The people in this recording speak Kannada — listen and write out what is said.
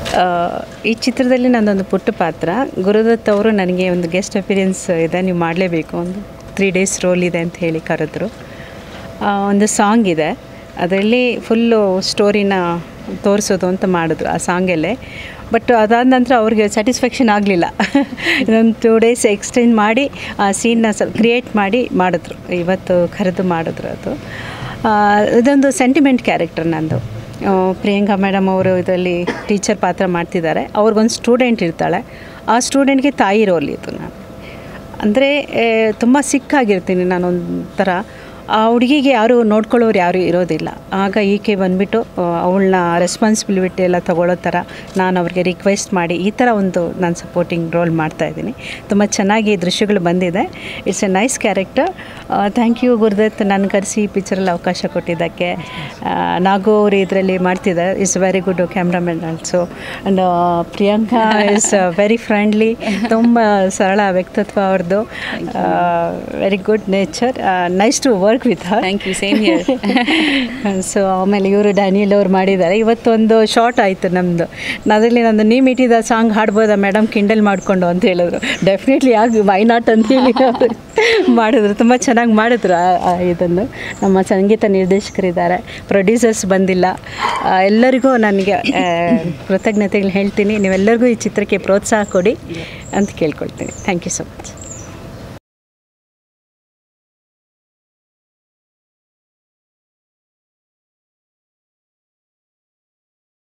ಆ, ಈ ಚಿತ್ರದಲ್ಲಿ ನನ್ನೊಂದು ಪುಟ್ಟ ಪಾತ್ರ ಗುರುದತ್ ಅವರು ನನಗೆ ಒಂದು ಗೆಸ್ಟ್ ಅಪಿರಿಯನ್ಸ್ ಇದೆ ನೀವು ಮಾಡಲೇಬೇಕು ಒಂದು ತ್ರೀ ಡೇಸ್ ರೋಲ್ ಇದೆ ಅಂತ ಹೇಳಿ ಕರೆದ್ರು ಆ, ಒಂದು ಸಾಂಗ್ ಇದೆ ಅದರಲ್ಲಿ ಫುಲ್ಲು ಸ್ಟೋರಿನ ತೋರಿಸೋದು ಅಂತ ಮಾಡಿದ್ರು ಆ ಸಾಂಗಲ್ಲೇ ಬಟ್ ಅದಾದ ನಂತರ ಅವ್ರಿಗೆ ಸ್ಯಾಟಿಸ್ಫ್ಯಾಕ್ಷನ್ ಆಗಲಿಲ್ಲ ಇನ್ನೊಂದು ಟೂ ಡೇಸ್ ಎಕ್ಸ್ಟೆಂಡ್ ಮಾಡಿ ಆ ಸೀನ್ನ ಸ್ವಲ್ಪ ಕ್ರಿಯೇಟ್ ಮಾಡಿ ಮಾಡಿದ್ರು ಇವತ್ತು ಕರೆದು ಮಾಡಿದ್ರು ಅದು ಆ, ಇದೊಂದು ಸೆಂಟಿಮೆಂಟ್ ಕ್ಯಾರೆಕ್ಟರ್ ನಂದು ಆ, ಪ್ರಿಯಾಂಕಾ ಮೇಡಮ್ ಅವರು ಇದರಲ್ಲಿ ಟೀಚರ್ ಪಾತ್ರ ಮಾಡ್ತಿದ್ದಾರೆ ಅವ್ರಿಗೊಂದು ಸ್ಟೂಡೆಂಟ್ ಇರ್ತಾಳೆ ಆ ಸ್ಟೂಡೆಂಟ್ಗೆ ತಾಯಿ ರೋಲ್ ಇದು ನಾನು ಅಂದರೆ ತುಂಬ ಸಿಕ್ಕಾಗಿರ್ತೀನಿ ನಾನೊಂಥರ ಆ ಹುಡುಗಿಗೆ ಯಾರು ನೋಡ್ಕೊಳ್ಳೋರು ಯಾರೂ ಇರೋದಿಲ್ಲ ಆಗ ಈಕೆ ಬಂದುಬಿಟ್ಟು ಅವಳನ್ನ ರೆಸ್ಪಾನ್ಸಿಬಿಲಿಟಿ ಎಲ್ಲ ತಗೊಳ್ಳೋ ಥರ ನಾನು ಅವ್ರಿಗೆ ರಿಕ್ವೆಸ್ಟ್ ಮಾಡಿ ಈ ಥರ ಒಂದು ನಾನು ಸಪೋರ್ಟಿಂಗ್ ರೋಲ್ ಮಾಡ್ತಾಯಿದ್ದೀನಿ ತುಂಬ ಚೆನ್ನಾಗಿ ದೃಶ್ಯಗಳು ಬಂದಿದೆ it's a nice character thank you Gurudutt ನನ್ನ ಕರೆಸಿ ಈ ಪಿಕ್ಚರಲ್ಲಿ ಅವಕಾಶ ಕೊಟ್ಟಿದ್ದಕ್ಕೆ ಆ, ನಾಗು ಅವರು ಇದರಲ್ಲಿ ಮಾಡ್ತಿದ್ದಾರೆ is very good cameraman also and Priyanka is very friendly ತುಂಬ ಸರಳ ವ್ಯಕ್ತಿತ್ವ ಅವ್ರದ್ದು very good nature nice to work with her thank you same here so ಆಮೇಲೆ ಇವರು ಡ್ಯಾನಿಯಲ್ ಅವ್ರು ಮಾಡಿದ್ದಾರೆ ಇವತ್ತೊಂದು ಶಾರ್ಟ್ ಆಯಿತು ನಮ್ಮದು ಅದರಲ್ಲಿ ನಂದು ನೀ ಮಿಟ್ಟಿದ ಸಾಂಗ್ ಹಾಡ್ಬೋದಾ ಮೇಡಮ್ ಕಿಂಡಲ್ ಮಾಡಿಕೊಂಡು ಅಂತ ಹೇಳಿದ್ರು ಡೆಫಿನೆಟ್ಲಿ ಯಾಕೆ ವೈ ನಾಟ್ ಅಂತ ಹೇಳಿ ಅವ್ರು ಮಾಡಿದ್ರು ತುಂಬ ಚೆನ್ನಾಗಿ ಮಾಡಿದ್ರು ಆ- ಆ ಇದನ್ನು ನಮ್ಮ ಸಂಗೀತ ನಿರ್ದೇಶಕರಿದ್ದಾರೆ ಪ್ರೊಡ್ಯೂಸರ್ಸ್ ಬಂದಿಲ್ಲ ಆ, ಎಲ್ಲರಿಗೂ ನನಗೆ ಆ, ಕೃತಜ್ಞತೆಗಳು ಹೇಳ್ತೀನಿ ನೀವೆಲ್ಲರಿಗೂ ಈ ಚಿತ್ರಕ್ಕೆ ಪ್ರೋತ್ಸಾಹ ಕೊಡಿ ಅಂತ ಕೇಳ್ಕೊಳ್ತೀನಿ ಥ್ಯಾಂಕ್ ಯು ಸೊ ಮಚ್